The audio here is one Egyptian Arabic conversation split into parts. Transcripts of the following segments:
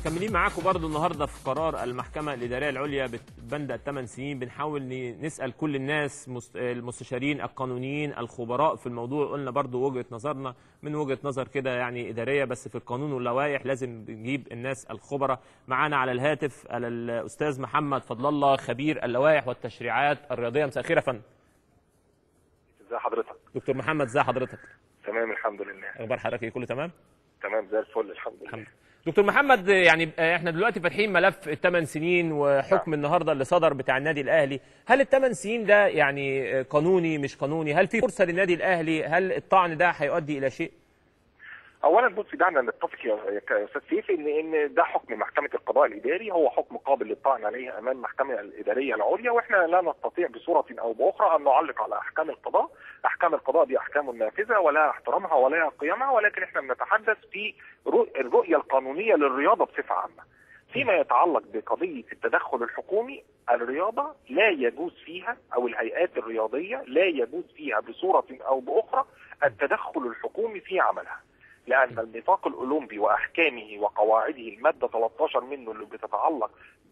مكملين معاكم برضو النهارده في قرار المحكمه الاداريه العليا بند الثمان سنين بنحاول ن- نسال كل الناس مست- المستشارين القانونيين الخبراء في الموضوع قلنا برضو وجهه نظرنا من وجهه نظر كده يعني اداريه بس في القانون واللوائح لازم نجيب الناس الخبراء معانا على الهاتف على الاستاذ محمد فضل الله خبير اللوائح والتشريعات الرياضيه مساء الخير يا فندم ازي حضرتك دكتور محمد ازي حضرتك تمام الحمد لله اخبار حضرتك ايه كله تمام تمام زي الفل الحمد لله الحمد دكتور محمد يعني احنا دلوقتي فاتحين ملف الثمان سنين وحكم النهارده اللي صدر بتاع النادي الاهلي هل الثمان سنين ده يعني قانوني مش قانوني هل في فرصه للنادي الاهلي هل الطعن ده هيؤدي الى شيء اولا بص دعنا نتفق يا يا استاذ سيف ان ان ده حكم محكمه القضاء الاداري هو حكم قابل للطعن عليه امام المحكمه الاداريه العليا واحنا لا نستطيع بصوره او باخرى ان نعلق على احكام القضاء احكام القضاء دي احكام نافذه ولها احترامها ولها قيمها ولكن احنا بنتحدث في رؤ- الرؤيه القانونيه للرياضه بصفه عامه فيما يتعلق بقضيه التدخل الحكومي الرياضه لا يجوز فيها او الهيئات الرياضيه لا يجوز فيها بصوره او باخرى التدخل الحكومي في عملها لان الميثاق الاولمبي واحكامه وقواعده الماده 13 منه اللي بتتعلق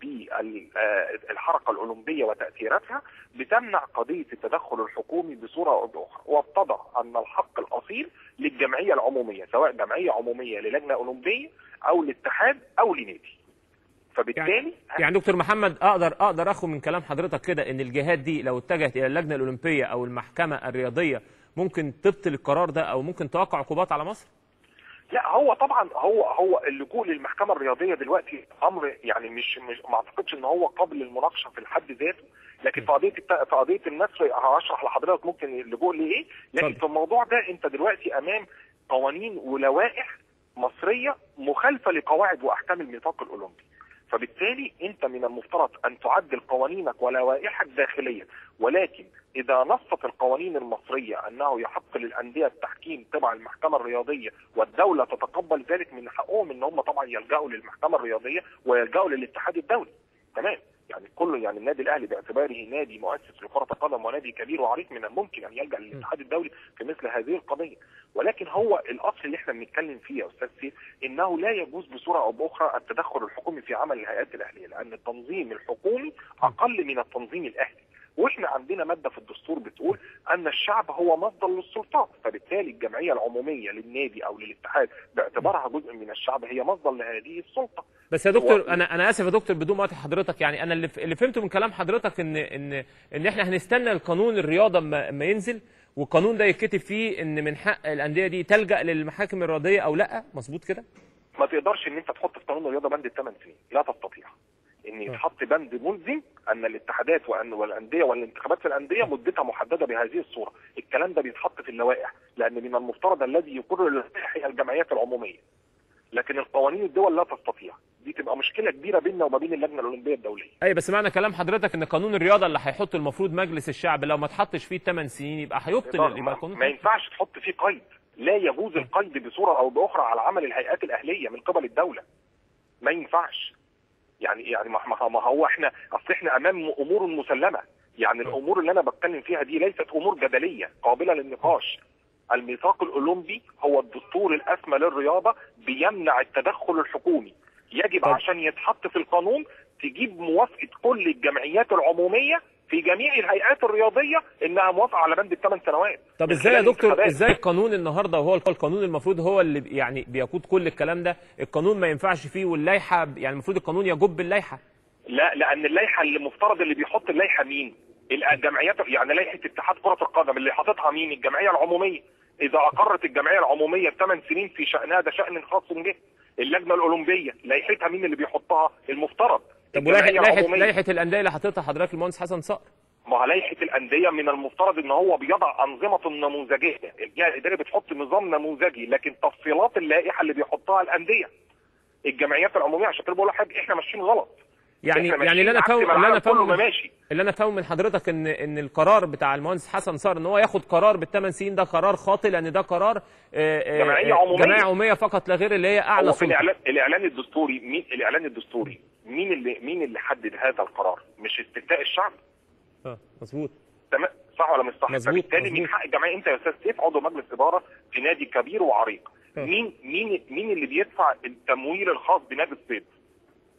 بالحركه الاولمبيه وتاثيراتها بتمنع قضيه التدخل الحكومي بصوره او باخرى وابتدى ان الحق الاصيل للجمعيه العموميه سواء جمعيه عموميه للجنه اولمبيه او لاتحاد او لنادي فبالتالي يعني دكتور محمد اقدر اقدر اخد من كلام حضرتك كده ان الجهات دي لو اتجهت الى اللجنه الاولمبيه او المحكمه الرياضيه ممكن تبطل القرار ده او ممكن توقع عقوبات على مصر لا هو طبعا هو هو اللجوء للمحكمه الرياضيه دلوقتي امر يعني مش مش ما اعتقدش ان هو قابل للمناقشه في الحد ذاته لكن في قضيه الت- في قضيه النسر هشرح لحضرتك ممكن اللجوء لايه لكن اتفضل. في الموضوع ده انت دلوقتي امام قوانين ولوائح مصريه مخالفه لقواعد واحكام الميثاق الاولمبي فبالتالي انت من المفترض ان تعدل قوانينك ولوائحك داخليا ولكن اذا نصت القوانين المصريه انه يحق للانديه التحكيم تبع المحكمه الرياضيه والدوله تتقبل ذلك من حقهم ان هم طبعا يلجأوا للمحكمه الرياضيه ويلجأوا للاتحاد الدولي تمام يعني كله يعني النادي الاهلي باعتباره نادي مؤسس لكره القدم ونادي كبير وعريق من الممكن ان يلجا للاتحاد الدولي في مثل هذه القضيه ولكن هو الاصل اللي احنا بنتكلم فيه يا استاذ سيف انه لا يجوز بصوره او باخرى التدخل الحكومي في عمل الهيئات الاهليه لان التنظيم الحكومي اقل من التنظيم الاهلي واحنا عندنا ماده في الدستور بتقول ان الشعب هو مصدر للسلطات فبالتالي الجمعيه العموميه للنادي او للاتحاد باعتبارها جزء من الشعب هي مصدر لهذه السلطه بس يا دكتور هو- انا انا اسف يا دكتور بدون ما اقطع حضرتك يعني انا اللي ف- اللي فهمته من كلام حضرتك ان ان ان احنا هنستنى القانون الرياضه اما اما ينزل والقانون ده يتكتب فيه ان من حق الانديه دي تلجا للمحاكم الرياضيه او لا مظبوط كده ما تقدرش ان انت تحط في قانون الرياضه بند الثمان سنين لا تستطيع ان يتحط بند ملزم ان الاتحادات وان والانديه والانتخابات في الانديه مدتها محدده بهذه الصوره الكلام ده بيتحط في اللوائح لان من المفترض الذي يقر اللوائح هي الجمعيات العموميه لكن القوانين الدول لا تستطيع دي تبقى مشكله كبيره بيننا وما بين اللجنه الاولمبيه الدوليه اي بس معنى كلام حضرتك ان قانون الرياضه اللي هيحط المفروض مجلس الشعب لو ما اتحطش فيه 8 سنين يبقى هيبطل يبقى ما, القانون ما ينفعش تحط فيه قيد لا يجوز القيد بصوره او باخرى على عمل الهيئات الاهليه من قبل الدوله ما ينفعش يعني يعني ما ما- ما هو احنا اصل احنا امام امور مسلمه يعني الامور اللي انا بتكلم فيها دي ليست امور جدليه قابله للنقاش الميثاق الاولمبي هو الدستور الاسمى للرياضه بيمنع التدخل الحكومي يجب طب. عشان يتحط في القانون تجيب موافقه كل الجمعيات العموميه في جميع الهيئات الرياضيه انها موافقه على بند الثمان سنوات طب من ازاي يا خلال دكتور الانتخابات. ازاي القانون النهارده وهو القانون المفروض هو اللي بي- يعني بيقود كل الكلام ده القانون ما ينفعش فيه واللائحه يعني المفروض القانون يجب اللائحه لا لان اللائحه اللي مفترض اللي بيحط اللائحه مين؟ الجمعيات يعني لائحه اتحاد كره القدم اللي حاططها مين؟ الجمعيه العموميه. اذا اقرت الجمعيه العموميه بثمان سنين في شانها ده شان خاص به. اللجنه الاولمبيه لائحتها مين اللي بيحطها؟ المفترض. طب ولائحه الجمعية لائحه العمومية. لائحه الانديه اللي حاططها حضرتك المهندس حسن صقر ما هو لائحه الانديه من المفترض ان هو بيضع انظمه نموذجيه، الجهه الاداريه بتحط نظام نموذجي لكن تفصيلات اللائحه اللي بيحطها الانديه. الجمعيات العموميه عشان كده بقول لك حاجه احنا ماشيين غلط. يعني إحنا يعني اللي انا ماشيين فاهم عكس ما اللي انا العالم كله فاهم ماشي. اللي انا فاهم من حضرتك ان ان القرار بتاع المهندس حسن صقر ان هو ياخد قرار بالثمان سنين ده قرار خاطئ لان ده قرار آه، آه، جمعية آه، عمومية. جمعيه عموميه فقط لا غير اللي هي اعلى هو في سلطه الاعلان الاعلان الدستوري مين الاعلان الدستوري مين اللي مين اللي حدد هذا القرار مش استفتاء الشعب اه مظبوط تمام صح ولا مش صح مظبوط، فبالتالي من مظبوط. حق الجمعيه انت يا استاذ سيف عضو مجلس اداره في نادي كبير وعريق آه. مين مين مين اللي بيدفع التمويل الخاص بنادي الصيد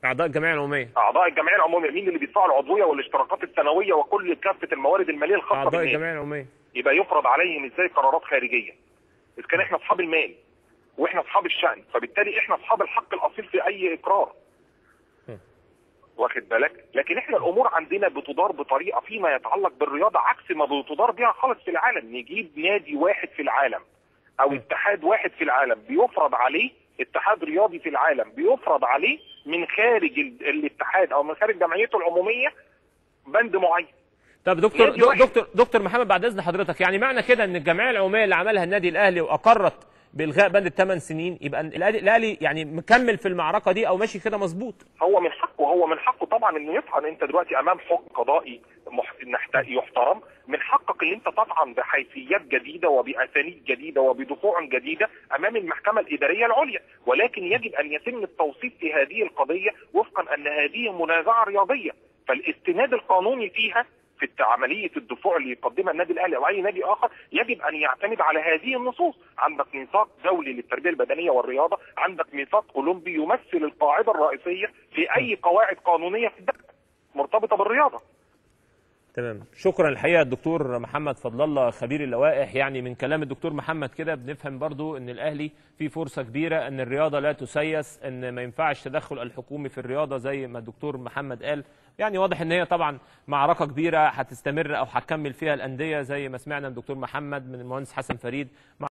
اعضاء الجمعيه العموميه اعضاء الجمعيه العموميه مين اللي بيدفعوا العضويه والاشتراكات السنويه وكل كافه الموارد الماليه الخاصه اعضاء بالنادي الجمعيه العموميه يبقى يفرض عليهم ازاي قرارات خارجيه اذا كان احنا اصحاب المال واحنا اصحاب الشأن فبالتالي احنا اصحاب الحق الاصيل في اي اقرار م. واخد بالك لكن احنا الامور عندنا بتدار بطريقه فيما يتعلق بالرياضه عكس ما بتدار بها خالص في العالم نجيب نادي واحد في العالم او م. اتحاد واحد في العالم بيفرض عليه اتحاد رياضي في العالم بيفرض عليه من خارج ال- الاتحاد او من خارج جمعيته العموميه بند معين طب دكتور نادي واحد. دكتور دكتور محمد بعد اذن حضرتك يعني معنى كده ان الجمعيه العموميه اللي عملها النادي الاهلي واقرت بالغاء بند الثمان سنين يبقى الأهلي- الاهلي يعني مكمل في المعركه دي او ماشي كده مظبوط هو من حقه هو من حقه طبعا انه يطعن انت دلوقتي امام حكم قضائي مح... نحت- يحترم من حقك ان انت تطعن بحيثيات جديده وباسانيد جديده وبدفوع جديده امام المحكمه الاداريه العليا ولكن يجب ان يتم التوصيف في هذه القضيه وفقا ان هذه منازعه رياضيه فالاستناد القانوني فيها في الت- عمليه الدفوع اللي يقدمها النادي الاهلي او اي نادي اخر يجب ان يعتمد على هذه النصوص عندك ميثاق دولي للتربيه البدنيه والرياضه عندك ميثاق اولمبي يمثل القاعده الرئيسيه في اي قواعد قانونيه في الدوله مرتبطه بالرياضه تمام شكرا الحقيقه الدكتور محمد فضل الله خبير اللوائح يعني من كلام الدكتور محمد كده بنفهم برضو ان الاهلي في فرصه كبيره ان الرياضه لا تسيس ان ما ينفعش تدخل الحكومي في الرياضه زي ما الدكتور محمد قال يعني واضح ان هي طبعا معركه كبيره هتستمر او هتكمل فيها الانديه زي ما سمعنا من الدكتور محمد من المهندس حسن فريد